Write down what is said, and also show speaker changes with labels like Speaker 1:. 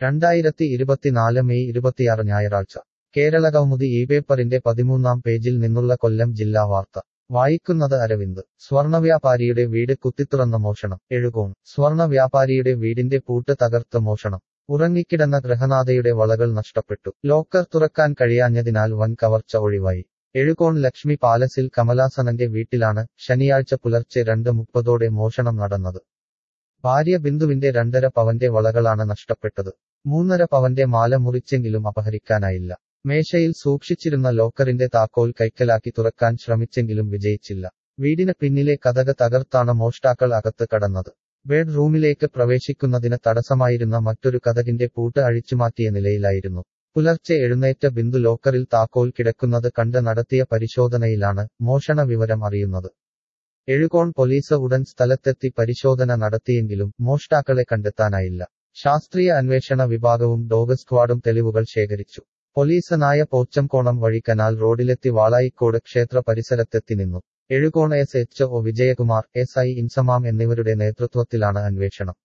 Speaker 1: രണ്ടായിരത്തി ഇരുപത്തിനാല് മെയ് ഇരുപത്തിയാറ് ഞായറാഴ്ച കേരള കൗമുദി ഈ പേപ്പറിന്റെ പതിമൂന്നാം പേജിൽ നിന്നുള്ള കൊല്ലം ജില്ലാ വാർത്ത വായിക്കുന്നത് അരവിന്ദ് സ്വർണവ്യാപാരിയുടെ വീട് കുത്തിത്തുറന്ന മോഷണം എഴുകോൺ സ്വർണ വ്യാപാരിയുടെ വീടിന്റെ പൂട്ട് തകർത്ത് മോഷണം ഉറങ്ങിക്കിടന്ന ഗൃഹനാഥയുടെ വളകൾ നഷ്ടപ്പെട്ടു ലോക്കർ തുറക്കാൻ കഴിയാഞ്ഞതിനാൽ വൻ കവർച്ച ഒഴിവായി എഴുകോൺ ലക്ഷ്മി പാലസിൽ കമലാസനന്റെ വീട്ടിലാണ് ശനിയാഴ്ച പുലർച്ചെ രണ്ട് മുപ്പതോടെ മോഷണം നടന്നത് ഭാര്യ ബിന്ദുവിന്റെ രണ്ടര പവന്റെ വളകളാണ് നഷ്ടപ്പെട്ടത് മൂന്നര പവന്റെ മാല മുറിച്ചെങ്കിലും അപഹരിക്കാനായില്ല മേശയിൽ സൂക്ഷിച്ചിരുന്ന ലോക്കറിന്റെ താക്കോൽ കൈക്കലാക്കി തുറക്കാൻ ശ്രമിച്ചെങ്കിലും വിജയിച്ചില്ല വീടിന് പിന്നിലെ കഥക തകർത്താണ് മോഷ്ടാക്കൾ അകത്ത് കടന്നത് ബെഡ്റൂമിലേക്ക് പ്രവേശിക്കുന്നതിന് തടസ്സമായിരുന്ന മറ്റൊരു കഥകിന്റെ പൂട്ട് അഴിച്ചുമാറ്റിയ നിലയിലായിരുന്നു പുലർച്ചെ എഴുന്നേറ്റ ബിന്ദു ലോക്കറിൽ താക്കോൽ കിടക്കുന്നത് കണ്ട് നടത്തിയ പരിശോധനയിലാണ് മോഷണ വിവരം അറിയുന്നത് എഴുകോൺ പോലീസ് ഉടൻ സ്ഥലത്തെത്തി പരിശോധന നടത്തിയെങ്കിലും മോഷ്ടാക്കളെ കണ്ടെത്താനായില്ല ശാസ്ത്രീയ അന്വേഷണ വിഭാഗവും ഡോഗ് സ്ക്വാഡും തെളിവുകൾ ശേഖരിച്ചു പോലീസ് നായ പോച്ചംകോണം വഴി കനാൽ റോഡിലെത്തി വാളായിക്കോട് ക്ഷേത്ര പരിസരത്തെത്തി നിന്നു Ezhukone S H O Vijayakumar S I Inzamam എന്നിവരുടെ നേതൃത്വത്തിലാണ് അന്വേഷണം